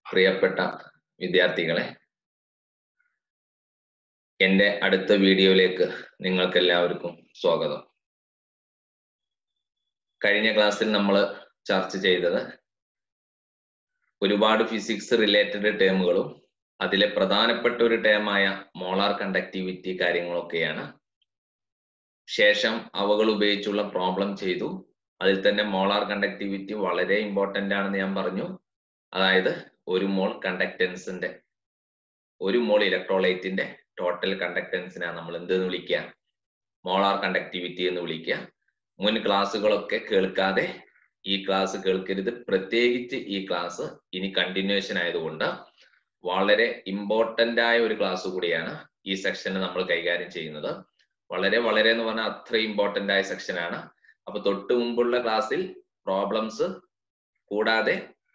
പ്രിയപ്പെട്ട വിദ്യാർത്ഥികളെ എൻ്റെ അടുത്ത വീഡിയോയിലേക്ക് നിങ്ങൾക്ക് എല്ലാവർക്കും സ്വാഗതം കഴിഞ്ഞ ക്ലാസ്സിൽ നമ്മൾ ചർച്ച ചെയ്തത് ഒരുപാട് ഫിസിക്സ് റിലേറ്റഡ് ടേമുകളും അതിലെ പ്രധാനപ്പെട്ട ഒരു ടേമായ മോളാർ കണ്ടക്ടിവിറ്റി കാര്യങ്ങളൊക്കെയാണ് ശേഷം അവകൾ ഉപയോഗിച്ചുള്ള പ്രോബ്ലം ചെയ്തു അതിൽ തന്നെ മോളാർ കണ്ടക്ടിവിറ്റി വളരെ ഇമ്പോർട്ടന്റ് ആണെന്ന് ഞാൻ പറഞ്ഞു അതായത് ഒരു മോൾ കണ്ടക്ടൻസിന്റെ ഒരു മോൾ ഇലക്ട്രോലൈറ്റിന്റെ ടോട്ടൽ കണ്ടക്ടൻസിനെ നമ്മൾ എന്തെന്ന് വിളിക്കുക മോളാർ കണ്ടക്ടിവിറ്റി എന്ന് വിളിക്കുക മുൻ ക്ലാസ്സുകളൊക്കെ കേൾക്കാതെ ഈ ക്ലാസ് കേൾക്കരുത് പ്രത്യേകിച്ച് ഈ ക്ലാസ് ഇനി കണ്ടിന്യൂഷൻ ആയതുകൊണ്ട് വളരെ ഇമ്പോർട്ടന്റ് ആയ ഒരു ക്ലാസ് കൂടിയാണ് ഈ സെക്ഷന് നമ്മൾ കൈകാര്യം ചെയ്യുന്നത് വളരെ വളരെ എന്ന് പറഞ്ഞാൽ അത്ര ഇമ്പോർട്ടന്റ് ആയ സെക്ഷനാണ് അപ്പൊ തൊട്ട് മുമ്പുള്ള ക്ലാസ്സിൽ പ്രോബ്ലംസ് കൂടാതെ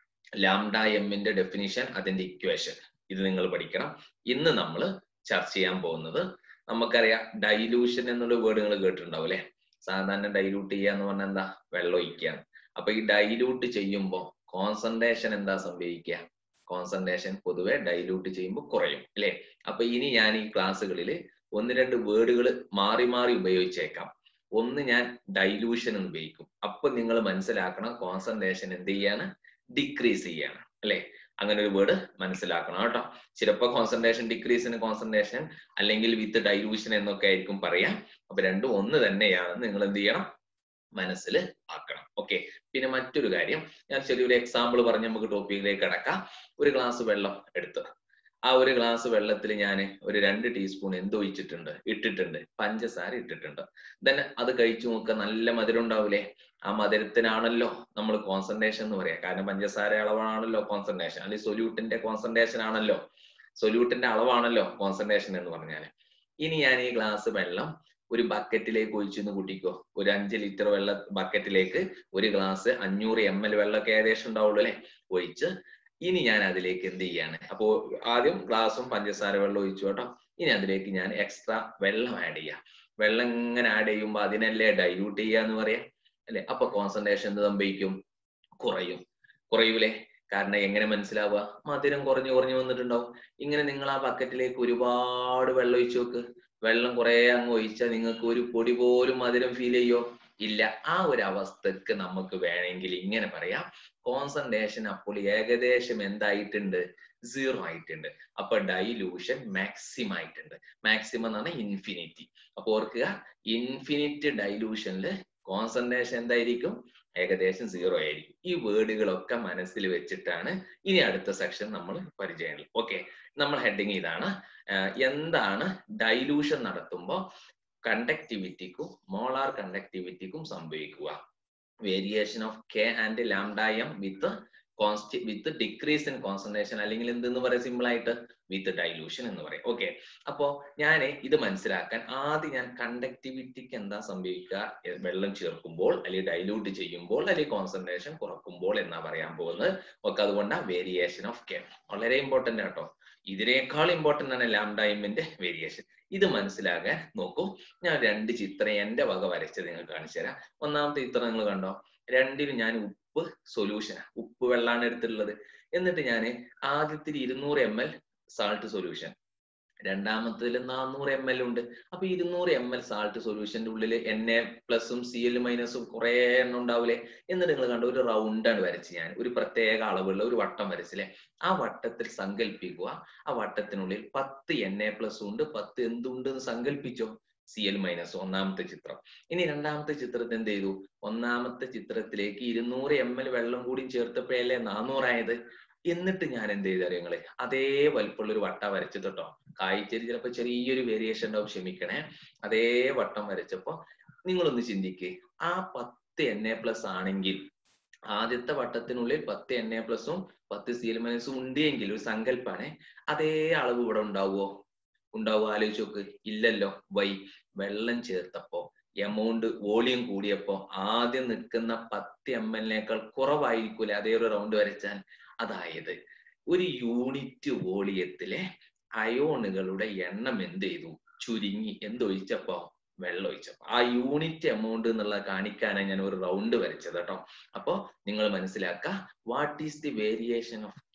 ലാംഡ എമ്മിന്റെ ഡെഫിനിഷൻ അതിന്റെ ഇക്വേഷൻ ഇത് നിങ്ങൾ പഠിക്കണം ഇന്ന് നമ്മൾ ചർച്ച ചെയ്യാൻ പോകുന്നത് നമുക്കറിയാം ഡൈലൂഷൻ എന്നുള്ള വേർഡ് നിങ്ങൾ കേട്ടിട്ടുണ്ടാവും അല്ലെ സാധാരണ ഡൈലൂട്ട് ചെയ്യുക എന്ന് പറഞ്ഞാൽ എന്താ വെള്ളം ഒഴിക്കുകയാണ് അപ്പൊ ഈ ഡൈലൂട്ട് ചെയ്യുമ്പോൾ കോൺസെൻട്രേഷൻ എന്താ സംഭവിക്കുക കോൺസെൻട്രേഷൻ പൊതുവെ ഡൈലൂട്ട് ചെയ്യുമ്പോൾ കുറയും അല്ലെ അപ്പൊ ഇനി ഞാൻ ഈ ക്ലാസ്സുകളിൽ ഒന്ന് രണ്ട് വേർഡുകൾ മാറി മാറി ഉപയോഗിച്ചേക്കാം ഒന്ന് ഞാൻ ഡൈലൂഷൻ എന്ന് ഉപയോഗിക്കും അപ്പൊ നിങ്ങൾ മനസ്സിലാക്കണം കോൺസെൻട്രേഷൻ എന്ത് ചെയ്യാണ് ഡിക്രീസ് ചെയ്യാണ് അല്ലെ അങ്ങനെ ഒരു വേർഡ് മനസ്സിലാക്കണം കേട്ടോ ചിലപ്പോ കോൺസെൻട്രേഷൻ ഡിക്രീസിന് കോൺസെൻട്രേഷൻ അല്ലെങ്കിൽ വിത്ത് ഡൈലൂഷൻ എന്നൊക്കെ ആയിരിക്കും പറയാം അപ്പൊ രണ്ടും ഒന്ന് തന്നെയാണെന്ന് നിങ്ങൾ എന്ത് ചെയ്യണം മനസ്സിൽ ആക്കണം ഓക്കെ പിന്നെ മറ്റൊരു കാര്യം ഞാൻ ചെറിയൊരു എക്സാമ്പിൾ പറഞ്ഞ് നമുക്ക് ടോപ്പിക്കിലേക്ക് കടക്കാം ഒരു ഗ്ലാസ് വെള്ളം എടുത്ത് ആ ഒരു ഗ്ലാസ് വെള്ളത്തിൽ ഞാൻ ഒരു രണ്ട് ടീസ്പൂൺ എന്ത് ഒഴിച്ചിട്ടുണ്ട് ഇട്ടിട്ടുണ്ട് പഞ്ചസാര ഇട്ടിട്ടുണ്ട് ദെൻ അത് കഴിച്ചു നോക്കുക നല്ല മധുരം ഉണ്ടാവില്ലേ ആ മധുരത്തിനാണല്ലോ നമ്മൾ കോൺസെൻട്രേഷൻ എന്ന് പറയാം കാരണം പഞ്ചസാര അളവാണല്ലോ കോൺസെൻട്രേഷൻ അല്ലെങ്കിൽ സൊല്യൂട്ടിന്റെ കോൺസെൻട്രേഷൻ ആണല്ലോ സൊല്യൂട്ടിന്റെ അളവാണല്ലോ കോൺസെൻട്രേഷൻ എന്ന് പറഞ്ഞാൽ ഇനി ഞാൻ ഈ ഗ്ലാസ് വെള്ളം ഒരു ബക്കറ്റിലേക്ക് ഒഴിച്ചു എന്ന് കൂട്ടിക്കോ ഒരു അഞ്ച് ലിറ്റർ വെള്ള ബക്കറ്റിലേക്ക് ഒരു ഗ്ലാസ് അഞ്ഞൂറ് എം എൽ വെള്ളമൊക്കെ ഏകദേശം ഉണ്ടാവുള്ളൂ അല്ലെ ഒഴിച്ച് ഇനി ഞാൻ അതിലേക്ക് എന്ത് ചെയ്യാണ് അപ്പോ ആദ്യം ഗ്ലാസും പഞ്ചസാര വെള്ളം ഒഴിച്ചു കേട്ടോ ഇനി അതിലേക്ക് ഞാൻ എക്സ്ട്രാ വെള്ളം ആഡ് ചെയ്യാം വെള്ളം ഇങ്ങനെ ആഡ് ചെയ്യുമ്പോൾ അതിനല്ലേ ഡൈല്യൂട്ട് ചെയ്യുക എന്ന് പറയാം അല്ലെ അപ്പൊ കോൺസെൻട്രേഷൻ എന്ത് സംഭവിക്കും കുറയും കുറയൂലേ കാരണം എങ്ങനെ മനസ്സിലാവുക മധുരം കുറഞ്ഞു കുറഞ്ഞു വന്നിട്ടുണ്ടാവും ഇങ്ങനെ നിങ്ങൾ ആ ബക്കറ്റിലേക്ക് ഒരുപാട് വെള്ളം ഒഴിച്ചു നോക്ക് വെള്ളം കുറെ അങ്ങ് ഒഴിച്ചാൽ നിങ്ങൾക്ക് ഒരു പൊടി പോലും മധുരം ഫീൽ ചെയ്യോ ഇല്ല ആ ഒരു അവസ്ഥക്ക് നമുക്ക് വേണമെങ്കിൽ ഇങ്ങനെ പറയാം കോൺസെൻട്രേഷൻ അപ്പോൾ ഏകദേശം എന്തായിട്ടുണ്ട് സീറോ ആയിട്ടുണ്ട് അപ്പൊ ഡൈലൂഷൻ മാക്സിമം ആയിട്ടുണ്ട് മാക്സിമം എന്ന് പറഞ്ഞാൽ ഇൻഫിനിറ്റി അപ്പൊ ഓർക്കുക ഇൻഫിനിറ്റ് ഡൈലൂഷനിൽ കോൺസെൻട്രേഷൻ എന്തായിരിക്കും ഏകദേശം സീറോ ആയിരിക്കും ഈ വേർഡുകളൊക്കെ മനസ്സിൽ വെച്ചിട്ടാണ് ഇനി അടുത്ത സെക്ഷൻ നമ്മൾ പരിചയമുള്ളത് ഓക്കെ നമ്മൾ ഹെഡിങ് ഇതാണ് എന്താണ് ഡൈലൂഷൻ നടത്തുമ്പോൾ കണ്ടക്ടിവിറ്റിക്കും മോളാർ കണ്ടക്ടിവിറ്റിക്കും സംഭവിക്കുക variation of K and lambda M with കോൺസ്റ്റി വിത്ത് ഡിക്രീസ് ഇൻ കോൺസെൻട്രേഷൻ അല്ലെങ്കിൽ എന്തെന്ന് പറയാം സിമ്പിൾ ആയിട്ട് വിത്ത് ഡൈലൂഷൻ എന്ന് പറയും ഓക്കെ അപ്പോ ഞാൻ ഇത് മനസ്സിലാക്കാൻ ആദ്യം ഞാൻ കണ്ടക്ടിവിറ്റിക്ക് എന്താ സംഭവിക്കുക വെള്ളം ചേർക്കുമ്പോൾ അല്ലെങ്കിൽ ഡൈലൂട്ട് ചെയ്യുമ്പോൾ അല്ലെങ്കിൽ കോൺസെൻട്രേഷൻ കുറക്കുമ്പോൾ എന്നാ പറയാൻ പോകുന്നത് ഓക്കെ അതുകൊണ്ട് വേരിയേഷൻ ഓഫ് കെ വളരെ ഇമ്പോർട്ടന്റ് ആട്ടോ ഇതിനേക്കാൾ ഇമ്പോർട്ടന്റ് ആണ് ലാംഡ എമ്മിന്റെ വേരിയേഷൻ ഇത് മനസ്സിലാകാൻ നോക്കൂ ഞാൻ രണ്ട് ചിത്രം എന്റെ വക വരച്ചത് നിങ്ങൾ കാണിച്ചു തരാം ഒന്നാമത്തെ ചിത്രം നിങ്ങൾ കണ്ടോ രണ്ടിനും ഞാൻ ഉപ്പ് സൊല്യൂഷൻ ഉപ്പ് വെള്ളമാണ് എടുത്തിട്ടുള്ളത് എന്നിട്ട് ഞാൻ ആദ്യത്തിൽ ഇരുന്നൂറ് എം എൽ സാൾട്ട് സൊല്യൂഷൻ രണ്ടാമത്തിൽ നാനൂറ് എം എൽ ഉണ്ട് അപ്പൊ ഇരുന്നൂറ് എം എൽ സാൾട്ട് സൊല്യൂഷന്റെ ഉള്ളിൽ എൻ എ പ്ലസും സി എൽ മൈനസും കുറെ എണ്ണം ഉണ്ടാവില്ലേ എന്നിട്ട് നിങ്ങൾ കണ്ട ഒരു റൗണ്ടാണ് വരച്ച് ഞാൻ ഒരു പ്രത്യേക അളവുള്ള ഒരു വട്ടം വരച്ചില്ലേ ആ വട്ടത്തിൽ സങ്കല്പിക്കുക ആ വട്ടത്തിനുള്ളിൽ പത്ത് എൻ എ പ്ലസ് ഉണ്ട് പത്ത് എന്തുണ്ട് എന്ന് സങ്കല്പിച്ചോ സി എൽ മൈനസ് ഒന്നാമത്തെ ചിത്രം ഇനി രണ്ടാമത്തെ ചിത്രത്തിൽ എന്ത് ചെയ്തു ഒന്നാമത്തെ ചിത്രത്തിലേക്ക് ഇരുന്നൂറ് എം എൽ വെള്ളം കൂടി ചേർത്തപ്പോഴല്ലേ നാനൂറായത് എന്നിട്ട് ഞാൻ എന്ത് ചെയ്തു അറിയങ്ങളെ അതേ വലിപ്പമുള്ള ഒരു വട്ട വരച്ചത് കേട്ടോ കായ്ച്ചേരി ചിലപ്പോ ചെറിയൊരു വേരിയേഷൻ ഉണ്ടാവും ക്ഷമിക്കണേ അതേ വട്ടം വരച്ചപ്പോ നിങ്ങളൊന്ന് ചിന്തിക്കേ ആ പത്ത് എൻ എ പ്ലസ് ആണെങ്കിൽ ആദ്യത്തെ വട്ടത്തിനുള്ളിൽ പത്ത് എൻ എ പ്ലസും പത്ത് സി എൽ മൈനസും ഉണ്ട് എങ്കിൽ ഒരു സങ്കല്പാണ് അതേ അളവ് ഇവിടെ ഉണ്ടാവുമോ ഉണ്ടാവുക ആലോചിച്ച് നോക്ക് ഇല്ലല്ലോ വൈ വെള്ളം ചേർത്തപ്പോ എമൗണ്ട് വോളിയം കൂടിയപ്പോ ആദ്യം നിൽക്കുന്ന പത്ത് എം എല്ലിനേക്കാൾ കുറവായിരിക്കൂലെ അതേ ഒരു റൗണ്ട് വരച്ചാൽ അതായത് ഒരു യൂണിറ്റ് വോളിയത്തിലെ അയോണുകളുടെ എണ്ണം എന്ത് ചെയ്തു ചുരുങ്ങി എന്തൊഴിച്ചപ്പോ വെള്ളം ഒഴിച്ചപ്പോ ആ യൂണിറ്റ് എമൗണ്ട് എന്നുള്ള കാണിക്കാനാണ് ഞാൻ ഒരു റൗണ്ട് വരച്ചത് കേട്ടോ അപ്പോ നിങ്ങൾ മനസ്സിലാക്കുക what is the variation of K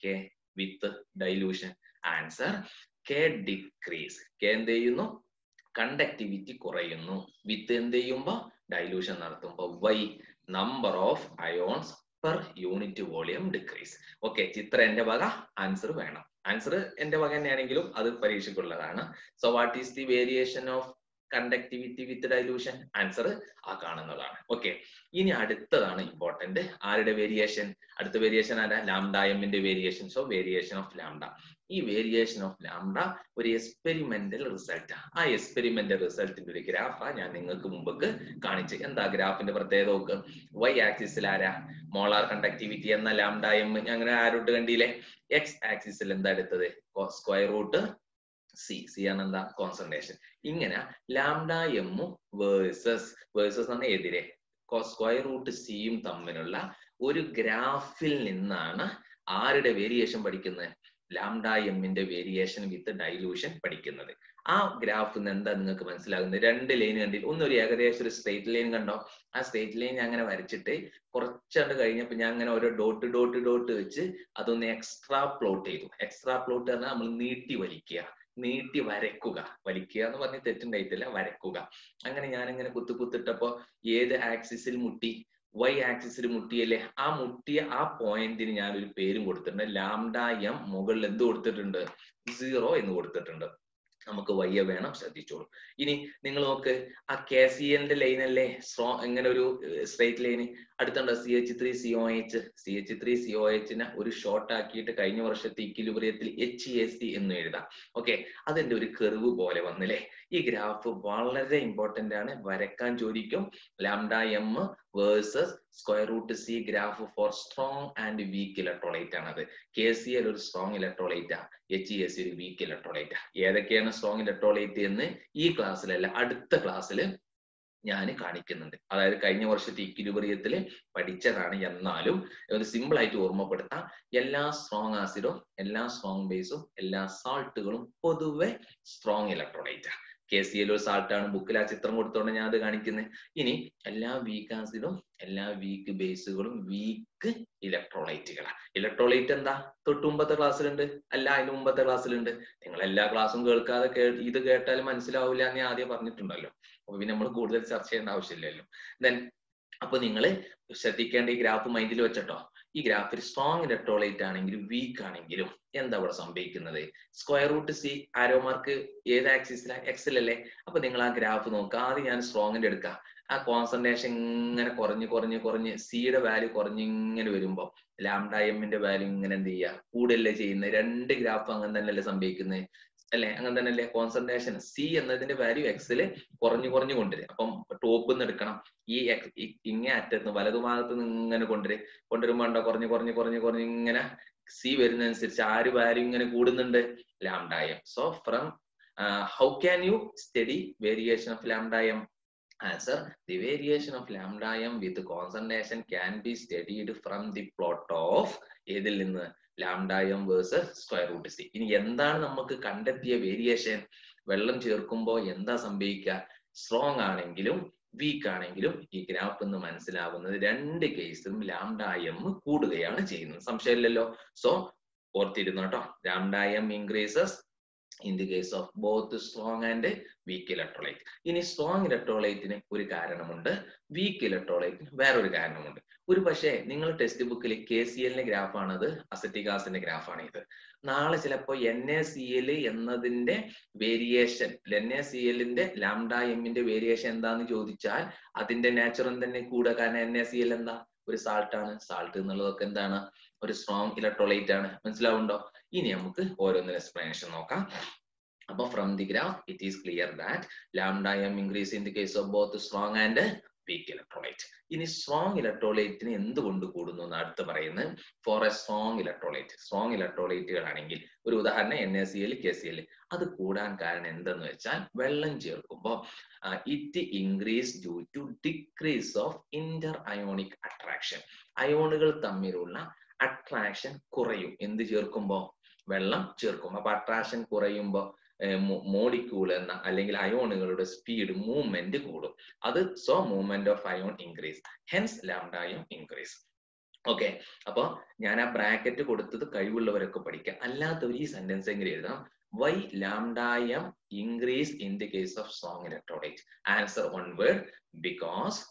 with dilution answer K decrease K എന്ത് ചെയ്യുന്നു കണ്ടക്ടിവിറ്റി കുറയുന്നു വിത്ത് എന്ത് ചെയ്യുമ്പോ ഡൈലൂഷൻ നടത്തുമ്പോ why number of ions per unit volume decrease okay ചിത്രം എന്റെ വക ആൻസർ വേണം ആൻസർ എന്റെ വക തന്നെയാണെങ്കിലും അത് പരീക്ഷയ്ക്കുള്ളതാണ് so what is the variation of conductivity with dilution answer ആ കാണുന്നതാണ് ഓക്കെ ഇനി അടുത്തതാണ് ഇമ്പോർട്ടന്റ് ആരുടെ വേരിയേഷൻ അടുത്ത വേരിയേഷൻ ആരാ ലാംഡ എമ്മിന്റെ variation so variation of lambda ഈ വേരിയേഷൻ ഓഫ് ലാംഡ ഒരു എക്സ്പെരിമെന്റൽ റിസൾട്ട് ആ എക്സ്പെരിമെന്റൽ റിസൾട്ടിന്റെ ഒരു ഗ്രാഫാ ഞാൻ നിങ്ങൾക്ക് മുമ്പ് കാണിച്ചു എന്താ ഗ്രാഫിന്റെ പ്രത്യേകത നോക്ക് വൈ ആക്സിസിൽ ആരാ മോളാർ കണ്ടക്ടിവിറ്റി എന്ന ലാംഡ എം അങ്ങനെ ആരോട്ട് കണ്ടില്ലേ എക്സ് ആക്സിസിൽ എന്താ എടുത്തത് സ്ക്വയർ റൂട്ട് സി സി ആണ് എന്താ കോൺസെൻട്രേഷൻ ഇങ്ങനെ ലാംഡ എമ്മും വേഴ്സസ് വേഴ്സസ് ആണ് എതിരെ സ്ക്വയർ റൂട്ട് സിയും തമ്മിലുള്ള ഒരു ഗ്രാഫിൽ നിന്നാണ് ആരുടെ വേരിയേഷൻ പഠിക്കുന്നത് ലാംഡ എമ്മിന്റെ വേരിയേഷൻ വിത്ത് ഡൈലൂഷൻ പഠിക്കുന്നത് ആ ഗ്രാഫ് എന്താ നിങ്ങൾക്ക് മനസ്സിലാകുന്നത് രണ്ട് ലൈൻ കണ്ടില്ല ഒന്നൊരു ഏകദേശം ഒരു സ്ട്രേറ്റ് ലൈൻ കണ്ടോ ആ സ്ട്രേറ്റ് ലൈൻ അങ്ങനെ വരച്ചിട്ട് കുറച്ചുകൊണ്ട് കഴിഞ്ഞപ്പോൾ ഞാൻ അങ്ങനെ ഓരോ ഡോട്ട് ഡോട്ട് ഡോട്ട് വെച്ച് അതൊന്ന് എക്സ്ട്രാ പ്ലോട്ട് ചെയ്തു എക്സ്ട്രാ പ്ലോട്ട് പറഞ്ഞാൽ നമ്മൾ നീട്ടി വലിക്കുക നീട്ടി വരക്കുക വലിക്കുക എന്ന് പറഞ്ഞ് തെറ്റുണ്ടായിട്ടില്ല വരക്കുക അങ്ങനെ ഞാൻ അങ്ങനെ കുത്തു കുത്തിട്ടപ്പോ ഏത് ആക്സിസിൽ മുട്ടി വൈ ആക്സിസിൽ മുട്ടിയല്ലേ ആ മുട്ടിയ ആ പോയിന്റിന് ഞാൻ ഒരു പേരും കൊടുത്തിട്ടുണ്ട് ലാംഡ എം മുകളിൽ എന്ത് കൊടുത്തിട്ടുണ്ട് സീറോ എന്ന് കൊടുത്തിട്ടുണ്ട് നമുക്ക് വയ്യ വേണം ശ്രദ്ധിച്ചോളൂ ഇനി നിങ്ങൾ നോക്ക് ആ കെ സി എല്ലിന്റെ ലൈൻ അല്ലേ സ്ട്രോങ് ഇങ്ങനെ ഒരു സ്ട്രേറ്റ് ലൈന് അടുത്തുണ്ട് C H three C O H C H three C O എച്ചിനെ ഒരു ഷോർട്ട് ആക്കിയിട്ട് കഴിഞ്ഞ വർഷത്തെ ഇക്വിലിബ്രിയത്തിൽ എച്ച് എ സി എന്ന് എഴുതാം ഓക്കെ അതിന്റെ ഒരു കെറിവ് പോലെ വന്നില്ലേ ഈ ഗ്രാഫ് വളരെ ഇമ്പോർട്ടന്റ് ആണ് വരക്കാൻ ചോദിക്കും lambda M versus square root C graph for strong and weak electrolyte ആണത് കെ സി എൽ ഒരു സ്ട്രോങ് ഇലക്ട്രോളൈറ്റാ എച്ച് എ സി ഒരു വീക്ക് ഇലക്ട്രോളൈറ്റാ ഏതൊക്കെയാണ് സ്ട്രോങ് ഇലക്ട്രോളൈറ്റ് എന്ന് ഈ ക്ലാസ്സിലല്ല അടുത്ത ക്ലാസ്സിൽ ഞാൻ കാണിക്കുന്നുണ്ട് അതായത് കഴിഞ്ഞ വർഷത്തെ ഇക്വിലിബ്രിയത്തിൽ പഠിച്ചതാണ് എന്നാലും ഒരു സിമ്പിൾ ആയിട്ട് ഓർമ്മപ്പെടുത്താം എല്ലാ സ്ട്രോങ് ആസിഡും എല്ലാ സ്ട്രോങ് ബേസും എല്ലാ സാൾട്ടുകളും പൊതുവെ strong electrolyte K C L ഒരു സാൾട്ടാണ് ബുക്കിൽ ആ ചിത്രം കൊടുത്തോണ്ട് ഞാൻ അത് കാണിക്കുന്നത് ഇനി എല്ലാ വീക്ക് ആസിഡും എല്ലാ വീക്ക് ബേസുകളും വീക്ക് ഇലക്ട്രോലൈറ്റുകളാണ് ഇലക്ട്രോലൈറ്റ് എന്താ തൊട്ട് മുമ്പത്തെ ക്ലാസ്സിലുണ്ട് അല്ല അതിന് മുമ്പത്തെ ക്ലാസ്സിലുണ്ട് നിങ്ങൾ എല്ലാ ക്ലാസ്സും കേൾക്കാതെ കേ ഇത് കേട്ടാലും മനസ്സിലാവില്ല എന്ന് ഞാൻ ആദ്യം പറഞ്ഞിട്ടുണ്ടല്ലോ അപ്പൊ പിന്നെ നമ്മൾ കൂടുതൽ ചർച്ച ചെയ്യേണ്ട ആവശ്യമില്ലല്ലോ ദെൻ അപ്പൊ നിങ്ങൾ ശ്രദ്ധിക്കേണ്ട ഈ ഗ്രാഫ് മൈൻഡിൽ വെച്ചട്ടോ ഈ ഗ്രാഫിൽ സ്ട്രോങ് ഇലക്ട്രോലൈറ്റ് ആണെങ്കിലും വീക്ക് ആണെങ്കിലും എന്താ ഇവിടെ സംഭവിക്കുന്നത് square root C arrow mark ഏത് ആക്സിസിലാ എക്സിലല്ലേ അപ്പൊ നിങ്ങൾ ആ ഗ്രാഫ് നോക്കുക ആദ്യം ഞാൻ സ്ട്രോങ്ങിന്റെ എടുക്കുക ആ കോൺസെൻട്രേഷൻ ഇങ്ങനെ കുറഞ്ഞ് കുറഞ്ഞ് കുറഞ്ഞ് സിയുടെ വാല്യൂ കുറഞ്ഞ് ഇങ്ങനെ വരുമ്പോ ലാംഡ എമ്മിന്റെ വാല്യൂ ഇങ്ങനെ എന്ത് ചെയ്യുക കൂടല്ലേ ചെയ്യുന്നത് രണ്ട് ഗ്രാഫ് അങ്ങനെ തന്നെയല്ലേ സംഭവിക്കുന്നത് അല്ലെ അങ്ങനെ തന്നെയല്ലേ കോൺസെൻട്രേഷൻ സി എന്നതിന്റെ വാല്യൂ എക്സില് കുറഞ്ഞു കുറഞ്ഞു കൊണ്ടുവരും അപ്പം ടോപ്പ് നിന്ന് എടുക്കണം ഈ ഇങ്ങേ അറ്റത്ത് വലതുഭാഗത്ത് നിന്ന് ഇങ്ങനെ കൊണ്ടുവരും കൊണ്ടുവരുമ്പോ ഉണ്ടോ കുറഞ്ഞു കുറഞ്ഞു കുറഞ്ഞു കുറഞ്ഞ് ഇങ്ങനെ സി വരുന്നതനുസരിച്ച് ആര് വാല്യൂ ഇങ്ങനെ കൂടുന്നുണ്ട് lambda M so from how can you study variation of lambda M answer the variation of lambda m with concentration can be studied from the plot of ഏതിൽ നിന്ന് lambda M versus square root C ഇനി എന്താണ് നമുക്ക് കണ്ടെത്തിയ variation വെള്ളം ചേർക്കുമ്പോൾ എന്താ സംഭവിക്കുക സ്ട്രോങ് ആണെങ്കിലും വീക്ക് ആണെങ്കിലും ഈ ഗ്രാഫ് എന്ന് മനസ്സിലാവുന്നത് രണ്ട് കേസിലും ലാംഡ എം കൂടുകയാണ് ചെയ്യുന്നത് സംശയമില്ലല്ലോ സോ ഓർത്തിരുന്നു കേട്ടോ lambda M increases in the case of both strong and weak electrolyte ഇനി സ്ട്രോങ് ഇലക്ട്രോലൈറ്റിന് ഒരു കാരണമുണ്ട് വീക്ക് ഇലക്ട്രോലൈറ്റിന് വേറൊരു കാരണമുണ്ട് ഒരു പക്ഷേ നിങ്ങൾ ടെക്സ്റ്റ് ബുക്കിൽ കെ സി എല്ലിന്റെ ഗ്രാഫാണത് അസറ്റിക് ആസിന്റെ ഗ്രാഫാണ് ഇത് നാളെ ചിലപ്പോൾ എൻ എ സി എൽ എന്നതിന്റെ വേരിയേഷൻ എൻ എ സി എല്ലിന്റെ ലാംഡ എമ്മിന്റെ വേരിയേഷൻ എന്താന്ന് ചോദിച്ചാൽ അതിന്റെ നാച്ചുറൽ തന്നെ കൂടുക കാരണം എൻ എ സി എൽ എന്താ ഒരു സാൾട്ട് ആണ് സാൾട്ട് എന്നുള്ളതൊക്കെ എന്താണ് ഒരു സ്ട്രോങ് ഇലക്ട്രോലൈറ്റ് ആണ് മനസ്സിലാവുണ്ടോ ഇനി നമുക്ക് ഓരോന്നിനും എക്സ്പ്ലനേഷൻ നോക്കാം അപ്പൊ from the graph it is clear that lambda M increase in the case of both strong and weak electrolyte ഇനി സ്ട്രോങ് ഇലക്ട്രോലൈറ്റിന് എന്തുകൊണ്ട് കൂടുന്നു എന്ന് അടുത്ത് പറയുന്നത് for a strong electrolyte strong ഇലക്ട്രോലൈറ്റുകളാണെങ്കിൽ ഒരു ഉദാഹരണം N A C L K C L അത് കൂടാൻ കാരണം എന്തെന്ന് വെച്ചാൽ വെള്ളം ചേർക്കുമ്പോൾ it increase due to decrease of inter ionic attraction അയോണുകൾ തമ്മിലുള്ള അട്രാക്ഷൻ കുറയും എന്ത് ചേർക്കുമ്പോ വെള്ളം ചേർക്കും അപ്പൊ അട്രാക്ഷൻ കുറയുമ്പോ മോളിക്യൂൾ എന്ന അല്ലെങ്കിൽ അയോണുകളുടെ സ്പീഡ് മൂവ്മെന്റ് കൂടും അത് so movement of ion increase hence ലാംഡായും ഇൻക്രീസ് ഓക്കെ അപ്പൊ ഞാൻ ആ ബ്രാക്കറ്റ് കൊടുത്തത് കഴിവുള്ളവരൊക്കെ പഠിക്കാം അല്ലാത്തവർ ഈ സെന്റൻസ് എങ്ങനെ എഴുതാം വൈ ലാംഡായം increase in the case of strong electrolyte answer one word because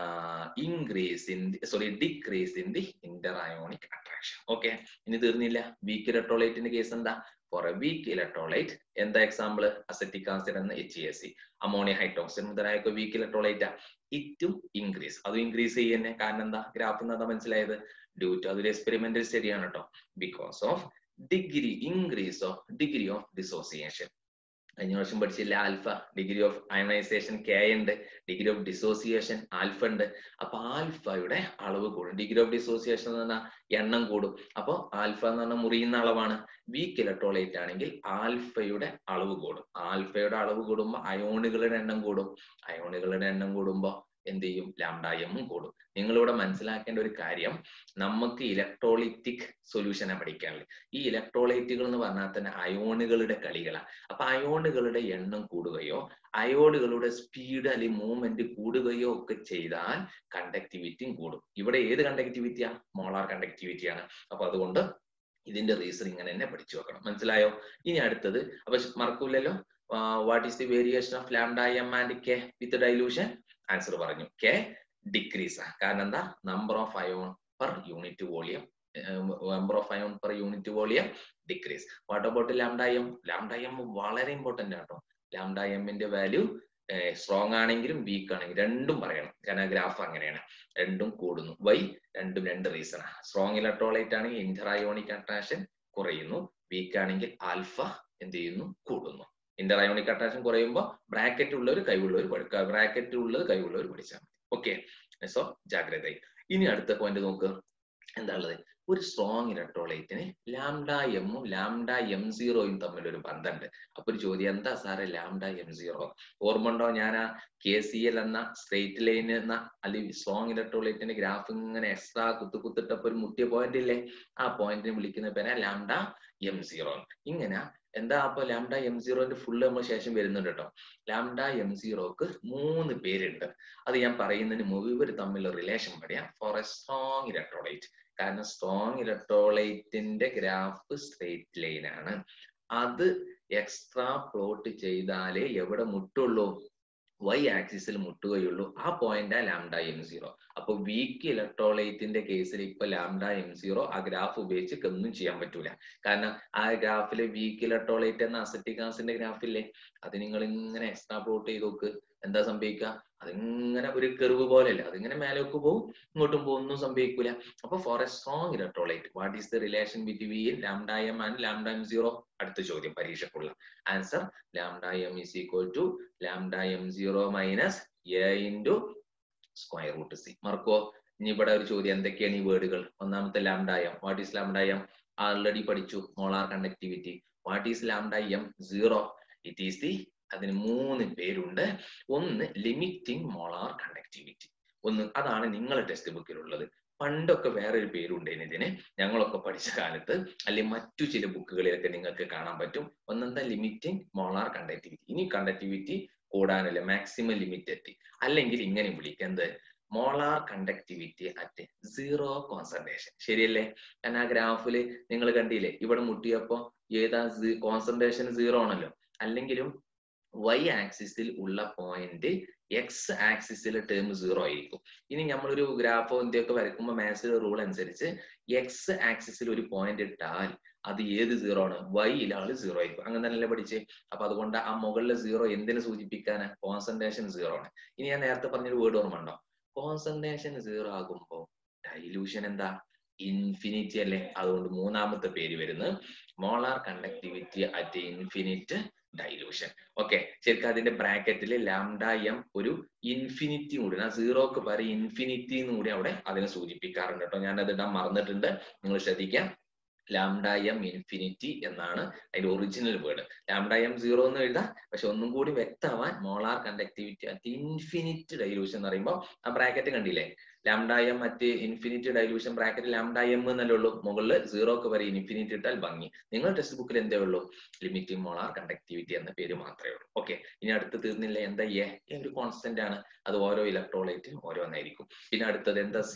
increase in sorry decrease in the inter ionic attraction okay ഇനി തീർന്നില്ല വീക്ക് ഇലക്ട്രോലൈറ്റിന്റെ കേസ് എന്താ ഫോർ എ വീക്ക് ഇലക്ട്രോലൈറ്റ് എന്താ എക്സാമ്പിൾ അസറ്റിക് ആസിഡ് എന്ന H S C ammonia hydroxide മുതലായ weak electrolyte ഇറ്റും increase അതും increase ചെയ്യുന്നേ കാരണം എന്താ ഗ്രാഫിൽ നിന്ന് മനസ്സിലായത് ഡ്യൂ ടു അതൊരു എക്സ്പെരിമെന്റൽ സ്റ്റഡി ആണ് കേട്ടോ because of degree increase of degree of dissociation കഴിഞ്ഞ വർഷം പഠിച്ചില്ല alpha degree of ionization K ഉണ്ട് ഡിഗ്രി ഓഫ് ഡിസോസിയേഷൻ ആൽഫ ഉണ്ട് അപ്പൊ ആൽഫയുടെ അളവ് കൂടും ഡിഗ്രി ഓഫ് ഡിസോസിയേഷൻ എന്ന് പറഞ്ഞാൽ എണ്ണം കൂടും അപ്പൊ ആൽഫ എന്ന് പറഞ്ഞാൽ മുറിയുന്ന അളവാണ് വീക്ക് ഇലക്ട്രോലൈറ്റ് ആണെങ്കിൽ ആൽഫയുടെ അളവ് കൂടും ആൽഫയുടെ അളവ് കൂടുമ്പോൾ അയോണുകളുടെ എണ്ണം കൂടും അയോണുകളുടെ എണ്ണം കൂടുമ്പോൾ എന്ത് ചെയ്യും ലാംഡ എമ്മും കൂടും നിങ്ങളിവിടെ മനസ്സിലാക്കേണ്ട ഒരു കാര്യം നമുക്ക് ഇലക്ട്രോളിറ്റിക് സൊല്യൂഷനെ പഠിക്കാനുള്ളത് ഈ ഇലക്ട്രോലൈറ്റുകൾ എന്ന് പറഞ്ഞാൽ തന്നെ അയോണുകളുടെ കളികളാണ് അപ്പൊ അയോണുകളുടെ എണ്ണം കൂടുകയോ അയോണുകളുടെ സ്പീഡ് അല്ലെങ്കിൽ മൂവ്മെന്റ് കൂടുകയോ ഒക്കെ ചെയ്താൽ കണ്ടക്ടിവിറ്റിയും കൂടും ഇവിടെ ഏത് കണ്ടക്ടിവിറ്റിയാ മോളാർ കണ്ടക്ടിവിറ്റിയാണ് അപ്പൊ അതുകൊണ്ട് ഇതിന്റെ റീസൺ ഇങ്ങനെ തന്നെ പഠിച്ചു വെക്കണം മനസ്സിലായോ ഇനി അടുത്തത് അപ്പൊ മറക്കൂലല്ലോ what is the variation of lambda M and K with dilution answer പറഞ്ഞു കെ ഡിക്രീസ് ആ കാരണം എന്താ number of ion per unit volume number of ion per unit volume decrease what about lambda M lambda M വളരെ important ആട്ടോ lambda എമ്മിന്റെ value strong ആണെങ്കിലും weak ആണെങ്കിലും രണ്ടും പറയണം കാരണം ഗ്രാഫ് അങ്ങനെയാണ് രണ്ടും കൂടുന്നു വൈ രണ്ടും രണ്ട് റീസൺ സ്ട്രോങ് ഇലക്ട്രോലൈറ്റ് ആണെങ്കിൽ ഇന്റർഅയോണിക് അട്രാക്ഷൻ കുറയുന്നു വീക്ക് ആണെങ്കിൽ ആൽഫ എന്ത് ചെയ്യുന്നു കൂടുന്നു ഇന്റർഅയോണിക് അട്രാക്ഷൻ കുറയുമ്പോൾ ബ്രാക്കറ്റ് ഉള്ളവർ കഴിവുള്ളവർ പഠിക്കുക ബ്രാക്കറ്റ് ഉള്ളത് കഴിവുള്ളവർ പഠിച്ചാൽ മതി ഓക്കെ സോ ജാഗ്രതയായി ഇനി അടുത്ത പോയിന്റ് നോക്ക് എന്താ ഉള്ളത് ഒരു സ്ട്രോങ് ഇലക്ട്രോലൈറ്റിന് ലാംഡ എമ്മും ലാംഡ എം സീറോയും തമ്മിൽ ഒരു ബന്ധമുണ്ട് അപ്പൊ ഒരു ചോദ്യം എന്താ സാറേ ലാംഡ എം സീറോ ഓർമ്മ ഉണ്ടോ ഞാൻ ആ കെ സി എൽ എന്ന സ്ട്രേറ്റ് ലൈൻ എന്ന അല്ലെങ്കിൽ സ്ട്രോങ് ഇലക്ട്രോലൈറ്റിന്റെ ഗ്രാഫ് ഇങ്ങനെ എക്സ്ട്രാ കുത്തു കുത്തിട്ടപ്പോ ഒരു മുട്ടിയ പോയിന്റ് ഇല്ലേ ആ പോയിന്റിനെ വിളിക്കുന്ന പേരാ ലാംഡ എം സീറോ ഇങ്ങനെ എന്താ അപ്പൊ ലാംഡ എം സീറോന്റെ ഫുള്ള് നമ്മൾ ശേഷം വരുന്നുണ്ട് കേട്ടോ ലാംഡ എം സീറോക്ക് മൂന്ന് പേരുണ്ട് അത് ഞാൻ പറയുന്നതിന് മുമ്പ് ഇവർ തമ്മിലുള്ള റിലേഷൻ പറയാം ഫോർ എ സ്ട്രോങ് ഇലക്ട്രോലൈറ്റ് കാരണം സ്ട്രോങ് ഇലക്ട്രോലൈറ്റിന്റെ ഗ്രാഫ് സ്ട്രേറ്റ് ലൈൻ ആണ് അത് എക്സ്ട്രാ പ്ലോട്ട് ചെയ്താലേ എവിടെ മുട്ടുള്ളൂ വൈ ആക്സിസിൽ മുട്ടുകയുള്ളൂ ആ പോയിന്റ് ലാംഡ എം സീറോ അപ്പൊ വീക്ക് ഇലക്ട്രോലൈറ്റിന്റെ കേസിൽ ഇപ്പൊ ലാംഡ എം സീറോ ആ ഗ്രാഫ് ഉപയോഗിച്ച് ഒന്നും ചെയ്യാൻ പറ്റൂല കാരണം ആ ഗ്രാഫില് വീക്ക് ഇലക്ട്രോലൈറ്റ് എന്ന അസറ്റിക് ആസിന്റെ ഗ്രാഫില്ലേ അത് നിങ്ങൾ ഇങ്ങനെ എക്സ്ട്രാ പ്ലോട്ട് ചെയ്ത് നോക്ക് എന്താ സംഭവിക്കുക അതിങ്ങനെ ഒരു കെറിവ് പോലെയല്ല അതിങ്ങനെ മേലേക്ക് പോകും ഇങ്ങോട്ടും പോകും ഒന്നും സംഭവിക്കൂല അപ്പൊ for a strong electrolyte what is the relation between lambda M and lambda M zero അടുത്ത ചോദ്യം പരീക്ഷക്കുള്ള answer lambda M is equal to lambda M zero minus A into square root C മറക്കോ ഇനി ഇവിടെ ഒരു ചോദ്യം എന്തൊക്കെയാണ് ഈ വേർഡുകൾ ഒന്നാമത്തെ lambda M what is lambda M already പഠിച്ചു molar conductivity what is lambda M zero it is the അതിന് മൂന്ന് പേരുണ്ട് ഒന്ന് ലിമിറ്റിംഗ് മോളാർ കണ്ടക്ടിവിറ്റി ഒന്ന് അതാണ് നിങ്ങളുടെ ടെക്സ്റ്റ് ബുക്കിലുള്ളത് പണ്ടൊക്കെ വേറൊരു പേരുണ്ടേന് ഇതിന് ഞങ്ങളൊക്കെ പഠിച്ച കാലത്ത് അല്ലെങ്കിൽ മറ്റു ചില ബുക്കുകളിലൊക്കെ നിങ്ങൾക്ക് കാണാൻ പറ്റും ഒന്നെന്താ ലിമിറ്റിംഗ് മോളാർ കണ്ടക്ടിവിറ്റി ഇനി കണ്ടക്ടിവിറ്റി കൂടാനല്ല മാക്സിമം ലിമിറ്റ് എത്തി അല്ലെങ്കിൽ ഇങ്ങനെ വിളിക്കുക എന്ത് molar conductivity at zero concentration ശരിയല്ലേ കാരണം ആ ഗ്രാഫില് നിങ്ങൾ കണ്ടില്ലേ ഇവിടെ മുട്ടിയപ്പോ ഏതാ കോൺസെൻട്രേഷൻ സീറോ ആണല്ലോ അല്ലെങ്കിലും വൈ ആക്സിസിൽ ഉള്ള പോയിന്റ് എക്സ് ആക്സിസിലെ ടേം സീറോ ആയിരിക്കും ഇനി നമ്മളൊരു ഗ്രാഫോ എന്തൊക്കെ വരയ്ക്കുമ്പോൾ മാത്സിലെ റൂൾ അനുസരിച്ച് എക്സ് ആക്സിസിൽ ഒരു പോയിന്റ് ഇട്ടാൽ അത് ഏത് സീറോ ആണ് വൈയിലാണ് സീറോ ആയിരിക്കും അങ്ങനെ തന്നെയല്ലേ പഠിച്ചേ അപ്പൊ അതുകൊണ്ട് ആ മുകളിലെ സീറോ എന്തിനെ സൂചിപ്പിക്കാന് കോൺസെൻട്രേഷൻ സീറോ ആണ് ഇനി ഞാൻ നേരത്തെ പറഞ്ഞൊരു വേർഡ് ഓർമ്മ ഉണ്ടോ കോൺസെൻട്രേഷൻ സീറോ ആകുമ്പോ ഡൈലൂഷൻ എന്താ ഇൻഫിനിറ്റി അല്ലേ അതുകൊണ്ട് മൂന്നാമത്തെ പേര് വരുന്നത് molar conductivity at infinite dilution okay ശരിക്കും അതിന്റെ ബ്രാക്കറ്റിൽ ലാംഡ എം ഒരു ഇൻഫിനിറ്റി കൂടി ആ സീറോക്ക് പറയും ഇൻഫിനിറ്റി എന്ന് കൂടി അവിടെ അതിനെ സൂചിപ്പിക്കാറുണ്ട് കേട്ടോ ഞാൻ അത് ഇടാൻ മറന്നിട്ടുണ്ട് നിങ്ങൾ ശ്രദ്ധിക്കാം ലാംഡ എം ഇൻഫിനിറ്റി എന്നാണ് അതിന്റെ original word lambda M zero എന്ന് എഴുതാം പക്ഷെ ഒന്നും കൂടി വ്യക്തമാവാൻ molar conductivity at infinite dilution എന്ന് പറയുമ്പോൾ ആ ബ്രാക്കറ്റ് കണ്ടില്ലേ lambda M at infinite dilution bracket lambda M എന്നല്ലേ ഉള്ളൂ മുകളിൽ സീറോക്ക് വരെ ഇൻഫിനിറ്റ് ഇട്ടാൽ ഭംഗി നിങ്ങൾ ടെക്സ്റ്റ് ബുക്കിൽ എന്തേ ഉള്ളൂ ലിമിറ്റിംഗ് മോളാർ കണ്ടക്ടിവിറ്റി എന്ന പേര് മാത്രമേ ഉള്ളൂ ഓക്കെ ഇനി അടുത്ത് തീർന്നില്ല എന്താ എ ഒരു കോൺസ്റ്റന്റ് ആണ് അത് ഓരോ ഇലക്ട്രോലൈറ്റും ഓരോന്നായിരിക്കും പിന്നെ അടുത്തത് എന്താ സി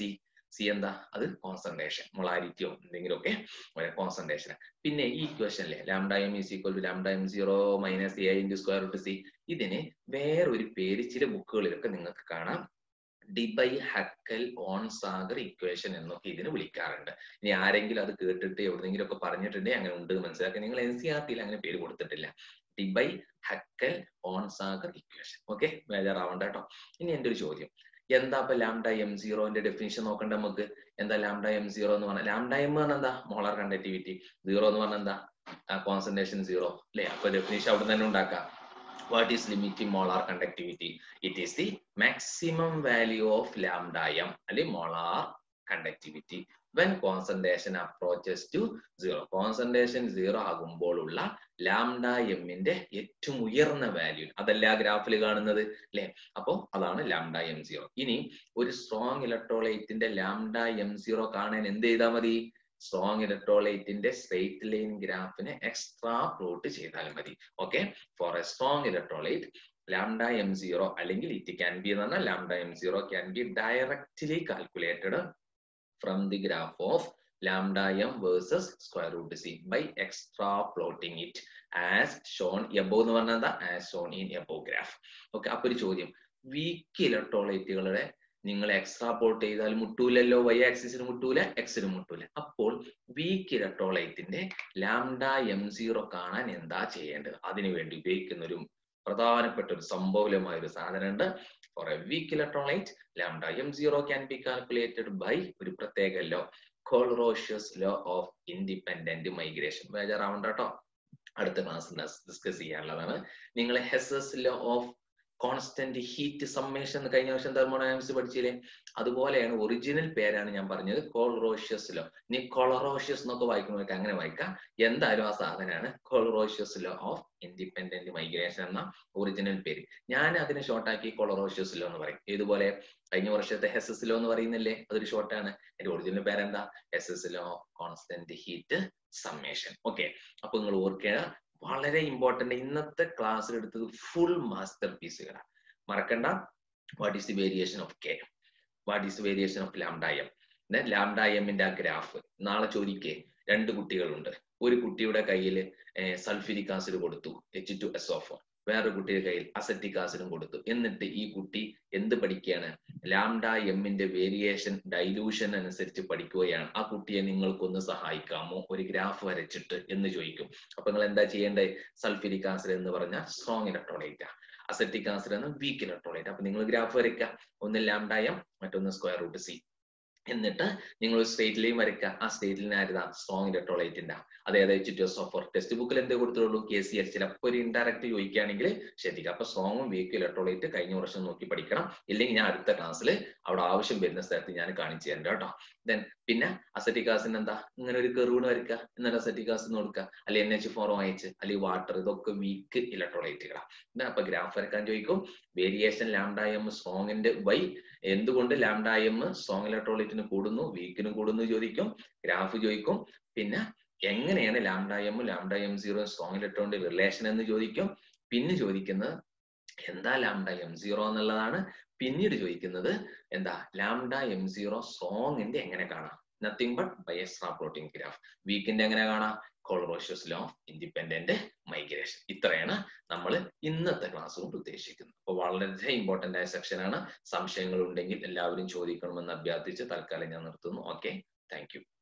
സി എന്താ അത് കോൺസെൻട്രേഷൻ മൊളാരിറ്റിയോ എന്തെങ്കിലുമൊക്കെ ഒരു കോൺസെൻട്രേഷൻ പിന്നെ ഈ ഇക്വേഷനിലെ lambda M is equal to lambda M zero minus A into square root C ഇതിന് വേറൊരു പേര് ചില ബുക്കുകളിലൊക്കെ നിങ്ങൾക്ക് കാണാം Debye Huckel Onsager equation എന്നൊക്കെ ഇതിന് വിളിക്കാറുണ്ട് ഇനി ആരെങ്കിലും അത് കേട്ടിട്ട് എവിടെന്നെങ്കിലും ഒക്കെ പറഞ്ഞിട്ടുണ്ടെങ്കിൽ അങ്ങനെ ഉണ്ട് മനസ്സിലാക്കി നിങ്ങൾ എൻ സി ആർ ടിയിൽ അങ്ങനെ പേര് കൊടുത്തിട്ടില്ല Debye Huckel Onsager equation okay ബേജാറാവണ്ട കേട്ടോ ഇനി എന്റെ ഒരു ചോദ്യം എന്താ ഇപ്പൊ ലാംഡ എം സീറോന്റെ ഡെഫിനിഷൻ നോക്കണ്ട നമുക്ക് എന്താ ലാംഡ എം സീറോ എന്ന് പറഞ്ഞാൽ ലാംഡ എം എന്ന് പറഞ്ഞാൽ എന്താ മോളാർ കണ്ടക്ടിവിറ്റി സീറോ എന്ന് പറഞ്ഞാൽ എന്താ കോൺസെൻട്രേഷൻ സീറോ അല്ലെ അപ്പൊ ഡെഫിനിഷൻ അവിടെ തന്നെ ഉണ്ടാക്കാം what is limiting molar conductivity it is the maximum value of lambda m അല്ലെ molar conductivity when concentration approaches to zero concentration zero ആകുമ്പോൾ ഉള്ള ലാംഡ എമ്മിന്റെ ഏറ്റവും ഉയർന്ന വാല്യൂ അതല്ല ആ ഗ്രാഫിൽ കാണുന്നത് അല്ലെ അപ്പോ അതാണ് ലാംഡ എം സീറോ ഇനി ഒരു സ്ട്രോങ് ഇലക്ട്രോലൈറ്റിന്റെ ലാംഡ എം സീറോ കാണാൻ എന്ത് ചെയ്താൽ മതി സ്ട്രോങ് ഇലക്ട്രോലൈറ്റിന്റെ സ്ട്രേറ്റ് ലൈൻ ഗ്രാഫിനെ എക്സ്ട്രാ പ്ലോട്ട് ചെയ്താൽ മതി okay for a strong electrolyte lambda M zero അല്ലെങ്കിൽ ഇറ്റ് ക്യാൻ ബി എന്ന് പറഞ്ഞാൽ lambda M zero can be directly calculated from the graph of lambda m versus square root c by extra plotting it as shown above എന്ന് പറഞ്ഞാൽ എന്താ as shown in above graph okay അപ്പൊ ഒരു ചോദ്യം week ഇലക്ട്രോലൈറ്റുകളുടെ നിങ്ങൾ extra port ചെയ്താൽ മുട്ടൂലല്ലോ Y ആക്സിസിന് മുട്ടൂല എക്സിന് മുട്ടൂല അപ്പോൾ വീക്ക് ഇലക്ട്രോലൈറ്റിന്റെ ലാംഡ എം സീറോ കാണാൻ എന്താ ചെയ്യേണ്ടത് അതിനു വേണ്ടി ഉപയോഗിക്കുന്ന ഒരു പ്രധാനപ്പെട്ട ഒരു സംഭവലമായ ഒരു സാധനം ഉണ്ട് for a weak electrolyte lambda M zero can be calculated by ഒരു പ്രത്യേക law Kohlrausch law of independent migration ബേജാറാവണ്ട കേട്ടോ അടുത്ത ക്ലാസ് ഡിസ്കസ് ചെയ്യാനുള്ളതാണ് നിങ്ങൾ Hess's law of constant heat summation കഴിഞ്ഞ വർഷം തെർമോഡൈനാമിക്സ് പഠിച്ചില്ലേ അതുപോലെയാണ് ഒറിജിനൽ പേരാണ് ഞാൻ പറഞ്ഞത് കോൾറോഷ്യസ് ലോ ഇനി കൊളറോഷ്യസ് എന്നൊക്കെ വായിക്കുന്നവർക്ക് അങ്ങനെ വായിക്കാം എന്തായാലും ആ സാധനമാണ് Kohlrausch law of independent migration എന്ന ഒറിജിനൽ പേര് ഞാൻ അതിനെ ഷോർട്ടാക്കി കൊളറോഷ്യസ് ലോ എന്ന് പറയും ഇതുപോലെ കഴിഞ്ഞ വർഷത്തെ ഹെസസ് ലോ എന്ന് പറയുന്നില്ലേ അതൊരു ഷോർട്ടാണ് എന്റെ ഒറിജിനൽ പേരെന്താ Hess's law of constant heat summation okay അപ്പൊ നിങ്ങൾ ഓർക്കുക വളരെ ഇമ്പോർട്ടന്റ് ഇന്നത്തെ ക്ലാസ്സിൽ എടുത്തത് ഫുൾ മാസ്റ്റർ പീസുകളാണ് മറക്കണ്ട what is the variation of K what is variation of lambda M lambda എമ്മിന്റെ ആ ഗ്രാഫ് നാളെ ചോദിക്കേ രണ്ട് കുട്ടികളുണ്ട് ഒരു കുട്ടിയുടെ കയ്യിൽ സൾഫ്യൂരിക് ആസിഡ് കൊടുത്തു എച്ച് ടു എസ് ഓഫ് വേറൊരു കുട്ടിയുടെ കയ്യിൽ അസറ്റിക് ആസിഡും കൊടുത്തു എന്നിട്ട് ഈ കുട്ടി എന്ത് പഠിക്കുകയാണ് ലാംഡ എമ്മിന്റെ വേരിയേഷൻ ഡൈലൂഷൻ അനുസരിച്ച് പഠിക്കുകയാണ് ആ കുട്ടിയെ നിങ്ങൾക്കൊന്ന് സഹായിക്കാമോ ഒരു ഗ്രാഫ് വരച്ചിട്ട് എന്ന് ചോദിക്കും അപ്പൊ നിങ്ങൾ എന്താ ചെയ്യേണ്ടത് സൾഫ്യൂരിക് ആസിഡ് എന്ന് പറഞ്ഞാൽ സ്ട്രോങ് ഇലക്ട്രോലൈറ്റ് അസറ്റിക് ആസിഡ് എന്ന വീക്ക് ഇലക്ട്രോലൈറ്റ് അപ്പൊ നിങ്ങൾ ഗ്രാഫ് വരയ്ക്കുക ഒന്ന് ലാംഡ എം മറ്റൊന്ന് സ്ക്വയർ റൂട്ട് സി എന്നിട്ട് നിങ്ങൾ ഒരു സ്ട്രേറ്റ് ലൈൻ വരയ്ക്കുക ആ സ്ട്രേറ്റ് ലൈൻ ആരുതാ സ്ട്രോങ് ഇലക്ട്രോലൈറ്റിന്റെ അതേതാ എച്ച് ഓഫർ ടെക്സ്റ്റ് ബുക്കിൽ എന്തേ കൊടുത്തുള്ളൂ കെ സി എച്ച് ചിലപ്പോൾ ഒരു ഇൻഡയറക്റ്റ് ചോദിക്കുകയാണെങ്കിൽ ശ്രദ്ധിക്കുക അപ്പൊ സ്ട്രോങ്ങും വീക്ക് ഇലക്ട്രോലൈറ്റ് കഴിഞ്ഞ വർഷം നോക്കി പഠിക്കണം ഇല്ലെങ്കിൽ ഞാൻ അടുത്ത ക്ലാസ്സിൽ അവിടെ ആവശ്യം വരുന്ന സ്ഥലത്ത് ഞാൻ കാണിച്ചു തരണ്ട കേട്ടോ ദെൻ പിന്നെ അസറ്റിക് ആസിഡ് എന്താ ഇങ്ങനെ ഒരു കെറുവിന് വരയ്ക്കുക എന്നിട്ട് അസറ്റിക് ആസിഡ് കൊടുക്കുക അല്ലെങ്കിൽ എൻ എച്ച് ഫോർ അയച്ച് അല്ലെങ്കിൽ വാട്ടർ ഇതൊക്കെ വീക്ക് ഇലക്ട്രോലൈറ്റുകളാണ് അപ്പൊ ഗ്രാഫ് വരക്കാൻ ചോദിക്കും വേരിയേഷൻ ലാംഡ എം സ്ട്രോങ്ങിന്റെ വൈ എന്തുകൊണ്ട് ലാംഡ എം സ്ട്രോങ് ഇലക്ട്രോലൈറ്റിന് കൂടുന്നു വീക്കിന് കൂടുന്നു ചോദിക്കും ഗ്രാഫ് ചോദിക്കും പിന്നെ എങ്ങനെയാണ് lambda M lambda M zero strong ഇലക്ട്രോണിന്റെ റിലേഷൻ എന്ന് ചോദിക്കും പിന്നെ ചോദിക്കുന്നത് എന്താ ലാംഡ എം സീറോ എന്നുള്ളതാണ് പിന്നീട് ചോദിക്കുന്നത് എന്താ ലാംഡ എം സീറോ സ്ട്രോങ്ങിന്റെ എങ്ങനെ കാണാം nothing but by extra plotting graph വീക്കിന്റെ എങ്ങനെ കാണാം Kohlrausch law of independent migration ഇത്രയാണ് നമ്മൾ ഇന്നത്തെ ക്ലാസ് കൊണ്ട് ഉദ്ദേശിക്കുന്നത് അപ്പോൾ വളരെ ഇമ്പോർട്ടന്റ് ആയ സെക്ഷൻ ആണ് സംശയങ്ങൾ ഉണ്ടെങ്കിൽ എല്ലാവരും ചോദിക്കണമെന്ന് അഭ്യർത്ഥിച്ച് തൽക്കാലം ഞാൻ നിർത്തുന്നു ഓക്കെ താങ്ക്